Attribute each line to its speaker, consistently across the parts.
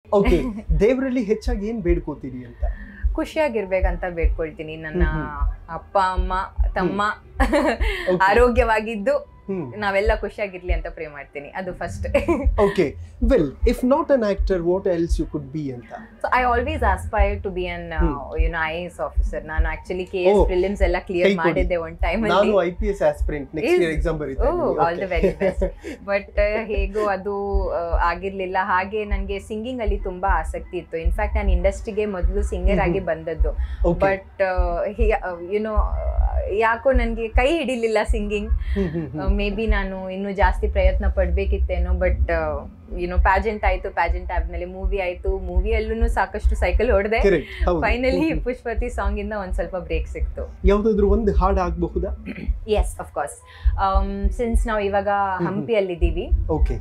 Speaker 1: Okay ದೇವರಲ್ಲಿ ಹೆಚ್ಚಾಗಿ ಏನ್ ಬೇಡ್ಕೋತೀರಿ ಅಂತ
Speaker 2: ಖುಷಿಯಾಗಿರ್ಬೇಕಂತ ಬೇಡ್ಕೊಳ್ತೀನಿ ನನ್ನ
Speaker 1: ಹ್ಮ್
Speaker 2: ಅಪ್ಪ ಅಮ್ಮ ತಮ್ಮ
Speaker 1: Okay.
Speaker 2: ಆರೋಗ್ಯವಾಗಿದ್ದು
Speaker 1: ಹ್ಮ್
Speaker 2: ನಾವೆಲ್ಲ ಖುಷಿಯಾಗಿರ್ಲಿ ಅಂತ ಪ್ರೇ ಮಾಡ್ತೀನಿ ಅದು first
Speaker 1: okay well if not an actor what else you could be ಅಂತ
Speaker 2: so I always aspire to be an
Speaker 1: hmm.
Speaker 2: You know I S officer ನಾನು actually K S
Speaker 1: Oh.
Speaker 2: Films ಎಲ್ಲ clear
Speaker 1: ಕೈ ಕೊಡಿ.
Speaker 2: ಮಾಡಿದ್ದೆ one time
Speaker 1: ನಾನು
Speaker 2: ಅಲ್ಲಿ
Speaker 1: I P S aspirant next
Speaker 2: Is-
Speaker 1: year exam ಬರೀತಾ
Speaker 2: Oh, all the very best. But ಹೇಗೋ ಅದು ಆ, ಆಗಿರ್ಲಿಲ್ಲ ಹಾಗೆ ನನಗೆ ಸಿಂಗಿಂಗ್ ಅಲ್ಲಿ ತುಂಬಾ ಆಸಕ್ತಿ ಇತ್ತು ಇನ್ಫ್ಯಾಕ್ಟ್ ನಾನು ಇಂಡಸ್ಟ್ರಿಗೆ ಮೊದಲು ಸಿಂಗರ್ ಆಗಿ ಬಂದದ್ದು
Speaker 1: ಓಕೆ
Speaker 2: ಬಟ್ ಯುನೋ ಯಾಕೋ ನನಗೆ ಕೈ ಹಿಡಿಲಿಲ್ಲ ಸಿಂಗಿಂಗ್ ಮೇ ಬಿ ನಾನು ಇನ್ನೂ ಜಾಸ್ತಿ ಪ್ರಯತ್ನ ಪಡ್ಬೇಕಿತ್ತೇನೋ ಬಟ್ ಯುನೋ ಪ್ಯಾಜೆಂಟ್ ಆಯ್ತು ಪ್ಯಾಜೆಂಟ್ ಆದ್ಮೇಲೆ ಮೂವಿ ಆಯ್ತು ಮೂವಿಯಲ್ಲೂ ಸಾಕಷ್ಟು ಸೈಕಲ್ ಹೊಡೆದೆ
Speaker 1: ಕರೆಕ್ಟ್ ಹೌದು
Speaker 2: ಫೈನಲಿ ಪುಷ್ಪತಿ ಸಾಂಗ್ ಇಂದ ಒಂದ್ ಸ್ವಲ್ಪ ಬ್ರೇಕ್ ಸಿಕ್ತು
Speaker 1: ಯಾವ್ದಾದ್ರು ಒಂದು ಹಾಡು ಆಗ್ಬಹುದಾ
Speaker 2: ಎಸ್ ಅಫ್ ಕೋರ್ಸ್ ಸಿನ್ಸ್ ನಾವು ಇವಾಗ ಹಂಪಿಯಲ್ಲಿದ್ದೀವಿ
Speaker 1: ಓಕೆ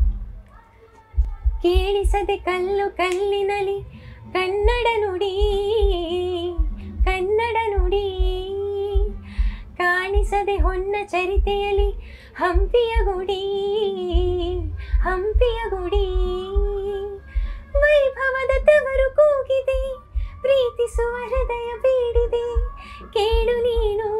Speaker 2: ಕೇಳಿಸದೆ ಕಲ್ಲು ಕಲ್ಲಿನಲಿ ಕನ್ನಡ ನುಡಿ ಕನ್ನಡ ನುಡಿ ಕಾಣಿಸದೆ ಹೊನ್ನ ಚರಿತೆಯಲಿ ಹಂಪಿಯ ಗುಡಿ ಹಂಪಿಯ ಗುಡಿ ವೈಭವದ ತವರು ಕೂಗಿದೆ ಪ್ರೀತಿಸುವ ಹೃದಯ ಬೇಡಿದೆ ಕೇಳು ನೀನು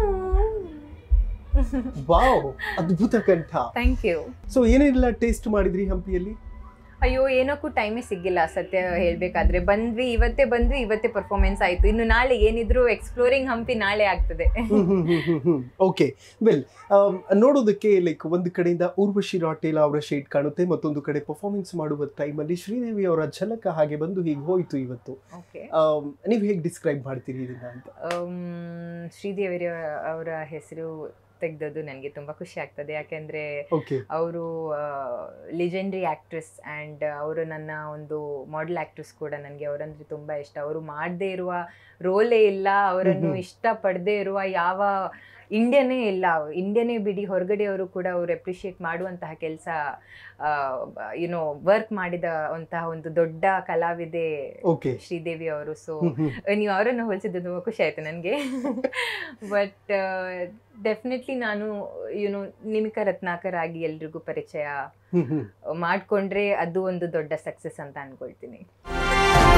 Speaker 1: ವಾವ್ ಅದ್ಭುತ ಕಂಠ
Speaker 2: ಥ್ಯಾಂಕ್ ಯು
Speaker 1: ಸೊ ಏನೆಲ್ಲ ಟೇಸ್ಟ್ ಮಾಡಿದ್ರಿ ಹಂಪಿಯಲ್ಲಿ
Speaker 2: ಅಯ್ಯೋ ಏನಕ್ಕೂ ಟೈಮೇ ಸಿಗ್ಗಿಲ್ಲ ಸತ್ಯ ಹೇಳ್ಬೇಕಾದ್ರೆ ಬಂದ್ವಿ ಇವತ್ತೇ ಬಂದ್ವಿ ಇವತ್ತೇ ಪರ್ಫಾರ್ಮೆನ್ಸ್ ಆಯ್ತು ಇನ್ನು ನಾಳೆ ಏನಿದ್ರು ಎಕ್ಸ್ಪ್ಲೋರಿಂಗ್ ಹಂಪಿ ನಾಳೆ ಆಗ್ತದೆ
Speaker 1: ಓಕೆ ವೆಲ್ ನೋಡೋದಕ್ಕೆ ಲೈಕ್ ಒಂದು ಕಡೆಯಿಂದ ಊರ್ವಶಿ ರಾಟೇಲ ಅವರ ಶೇಡ್ ಕಾಣುತ್ತೆ ಮತ್ತೊಂದು ಕಡೆ ಪರ್ಫಾರ್ಮೆನ್ಸ್ ಮಾಡುವ ಟೈಮಲ್ಲಿ ಶ್ರೀದೇವಿ ಅವರ ಝಲಕ ಹಾಗೆ ಬಂದು ಹೀಗೆ ಹೋಯ್ತು ಇವತ್ತು
Speaker 2: ಓಕೆ
Speaker 1: ನೀವು ಹೇಗೆ ಡಿಸ್ಕ್ರೈಬ್ ಮಾಡ್ತೀರಿ ಇದನ್ನ ಅಂತ
Speaker 2: ಶ್ರೀದೇವಿ ಅವರ ಹೆಸರು ತೆಗೆದದ್ದು ನನಗೆ ತುಂಬ ಖುಷಿ ಆಗ್ತದೆ ಯಾಕೆಂದರೆ
Speaker 1: ಓಕೆ
Speaker 2: ಅವರು ಲಿಜೆಂಡ್ರಿ ಆ್ಯಕ್ಟ್ರೆಸ್ ಆ್ಯಂಡ್ ಅವರು ನನ್ನ ಒಂದು ಮಾಡೆಲ್ ಆ್ಯಕ್ಟ್ರೆಸ್ ಕೂಡ ನನಗೆ ಅವರಂದ್ರೆ ತುಂಬ ಇಷ್ಟ ಅವರು ಮಾಡದೇ ಇರುವ ರೋಲೇ ಇಲ್ಲ ಅವರನ್ನು
Speaker 1: ಹ್ಮ್.
Speaker 2: ಇಷ್ಟಪಡದೇ ಇರುವ ಯಾವ ಇಂಡಿಯನೇ ಇಲ್ಲ ಇಂಡಿಯನೇ ಬಿಡಿ ಹೊರಗಡೆಯವರು ಕೂಡ ಅವರು ಅಪ್ರಿಷಿಯೇಟ್ ಮಾಡುವಂತಹ ಕೆಲಸ ಯುನೋ ವರ್ಕ್ ಮಾಡಿದ ಅಂತಹ ಒಂದು ದೊಡ್ಡ ಕಲಾವಿದೆ
Speaker 1: ಓಕೆ
Speaker 2: ಶ್ರೀದೇವಿ ಅವರು ಸೊ ನೀವು ಅವರನ್ನು ಹೋಲಿಸಿದ್ದು ತುಂಬ ಖುಷಿ ಆಯ್ತು ನನಗೆ ಬಟ್ ಡೆಫಿನೆಟ್ಲಿ ನಾನು ಯುನೋ ನಿಮಿಕ ರತ್ನಾಕರ್ ಆಗಿ ಎಲ್ರಿಗೂ ಪರಿಚಯ ಮಾಡಿಕೊಂಡ್ರೆ ಅದು ಒಂದು ದೊಡ್ಡ ಸಕ್ಸಸ್ ಅಂತ ಅನ್ಕೊಳ್ತೀನಿ